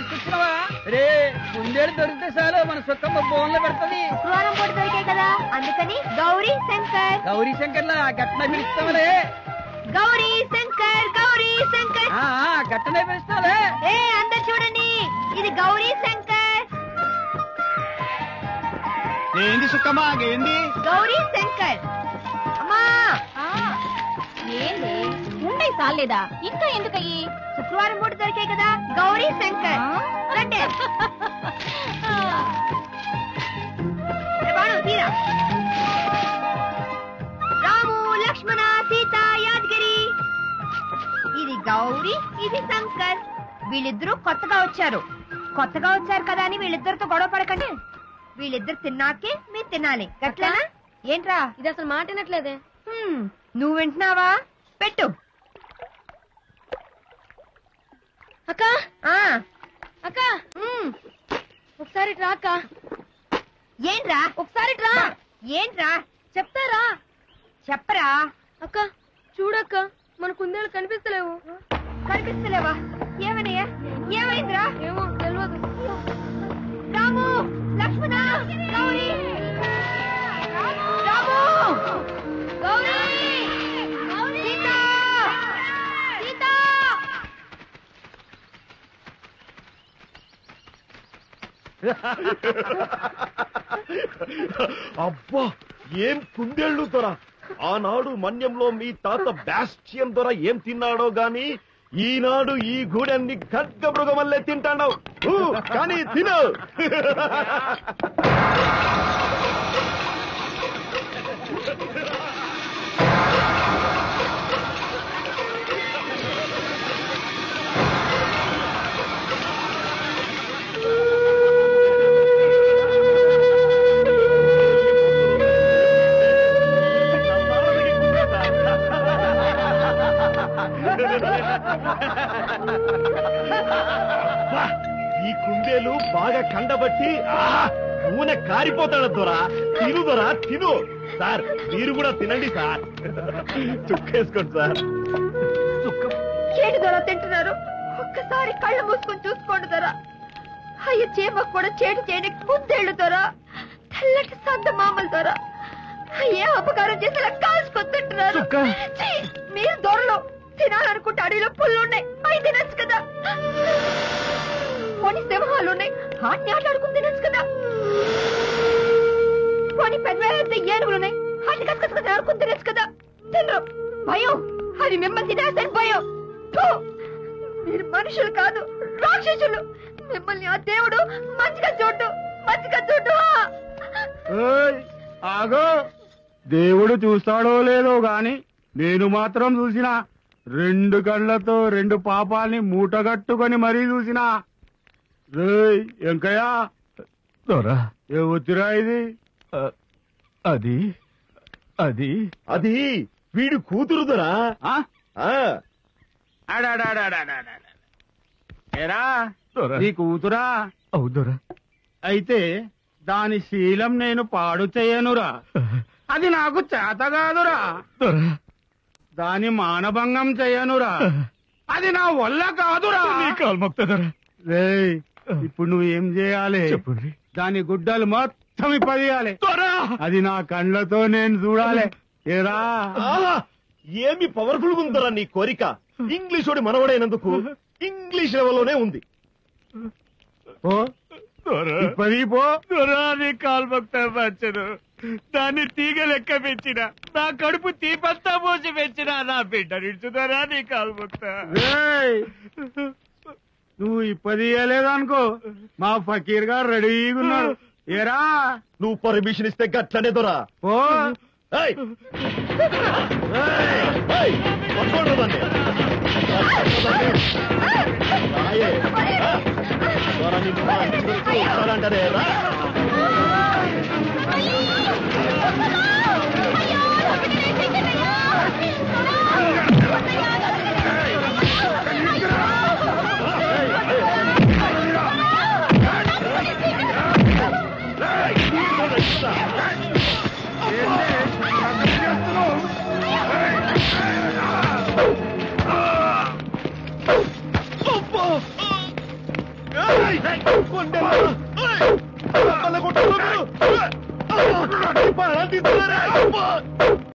తీసుకొచ్చినావా రే కుందేలు దొరికితే చాలు మన సుక్కమ్మ బోన్లో పెడుతుంది శుక్రవారం పూట దొరికాయి కదా అందుకని గౌరీ శంకర్ గౌరీ శంకర్లా గట్టన పిలుస్తామలే గౌరీ శంకర్ గౌరీ శంకర్ ఆ, ఆ, గట్టనే పిలుస్తావులే ఏ అందరు చూడండి ఇది గౌరీ శంకర్ ఏంది సుక్కమ్మా ఏంది గౌరీ శంకర్ అమ్మా ఏంది ఉండే సాలేదా ఇంకా ఎందుకయ్యి శుక్రవారం పూట దొరికాయి కదా గౌరీ శంకర్ రండి ఏ బాణం, తీరా రాము లక్ష్మణ సీత యాదగిరి ఇది గౌరీ ఇది శంకర్ వీళ్ళిద్దరూ కొత్తగా వచ్చారు కొత్తగా వచ్చారు కదా అని వీళ్ళిద్దరితో గొడవ పడకండి వీళ్ళిద్దరు తిన్నాకే మీరు తినాలి గట్లనా ఏంట్రా ఇది అసలు మాటినట్లేదే హ్మ్, నువ్వు వింటున్నావా పెట్టు అక్క ఆ అక్క హ్మ్, ఒకసారి ట్రా అక్క ఏంట్రా ఒకసారి ట్రా ఏంట్రా చెప్తారా చెప్పరా అక్క చూడక్క మన కుందేలు కనిపిస్తలేవు కనిపిస్తలేవా ఏమనయ్యా ఏమైందిరా ఏమో తెలియదు రాము లక్ష్మణ గౌరీ రాము గౌరీ సీత సీత అబ్బా ఏం కుందేళ్ళు దొర ఆనాడు మన్యంలో మీ తాత బ్యాస్టియం దొర ఏం తిన్నాడో గాని ఈనాడు ఈ గూడెన్ని ఖడ్గ మృగమల్లే తింటాడావు కానీ తిను అబ్బా, ఈ కుందేలు బాగా కండబట్టి ఆహా, నూనె కారిపోతాడు దొరా తిను దొరా తిను సార్ మీరు కూడా తినండి సార్ చుక్కేసుకోండి సార్ చేటు ధర తింటున్నారు ఒక్కసారి కళ్ళు మూసుకొని చూసుకోండి ధర అయ్య చేమకు కూడా చేటు చేయడానికి ముందేళ్ళు ధర తెల్లటి సంత మామలు ధర ఏ అపకారం చేసి ఇలా కాల్చుకొని తింటున్నారు చుక్క. ఛీ, మీరు దొరలో తినాలనుకుంటే అడవిలో పుల్లు ఉన్నాయి అవి తినచ్చు కదా కొన్ని సింహాలు ఉన్నాయి వాటిని ఆటలాడుకుని తినచ్చు కదా కొన్ని పెద్ద ఏనుగులు ఉన్నాయి వాటిని కసకస ఆడుకుని తినచ్చు కదా తినరు భయం అది మిమ్మల్ని తినేస్తాను భయం థూ! మీరు మనుషులు కాదు రాక్షసులు మిమ్మల్ని ఆ దేవుడు మంచిగా చూడు మంచిగా చూడు ఆగో దేవుడు చూస్తాడో లేదో గాని నేను మాత్రం చూసిన రెండు కళ్ళతో రెండు పాపాల్ని మూటగట్టుకొని మరీ చూసిన రేయ్ వెంకయ్య దొరా ఏ ఒత్తిరా ఇది అది అది అది వీడు కూతురు దొరా ఆ? ఆ, అడాడాడాడాడాడా. ఏరా దొరా నీ కూతురా అవుదొరా అయితే దాని శీలం నేను పాడు చేయనురా అది నాకు చేత కాదురా దొరా దాని మానభంగం చేయనురా అది నా వల్ల కాదురా నీ కాలు మొక్తదొరా రేయ్ ఇప్పుడు నువ్వు ఏం చేయాలి చెప్పుండ్రి దాని గుడ్డలు మొత్తం ఇప్పదీయాలి దొరా అది నా కళ్ళతో నేను చూడాలి ఏరా ఆహా! ఏమి పవర్ఫుల్ ఉందరా నీ కోరిక ఇంగ్లీష్ వాడి మనవడైనందుకు ఇంగ్లీష్ లెవెల్లోనే ఉంది పో ఇప్పది పో దొరా నీ కాలు మొక్తను దాన్ని తీగ లెక్క పెంచిన నా కడుపు తీపంతా పోసి పెంచిన నా బిడ్డ నిడుచుదరా నీ కాలు మొక్తా రేయ్ నువ్వు ఇప్పదీయలేదనుకో మా ఫకీర్ గారు రెడీగా ఉన్నాడు ఏరా నువ్వు పర్మిషన్ ఇస్తే గట్లనే దొరా పో ఏయ్! ఏయ్! ఏయ్! పట్టుకోండి దాన్ని. రాయే. ఆ? దొర నిన్ను మా ఇంటి గురించి వచ్చారంటారే, రా. అబ్బా! కొట్టండి, కొట్టండి.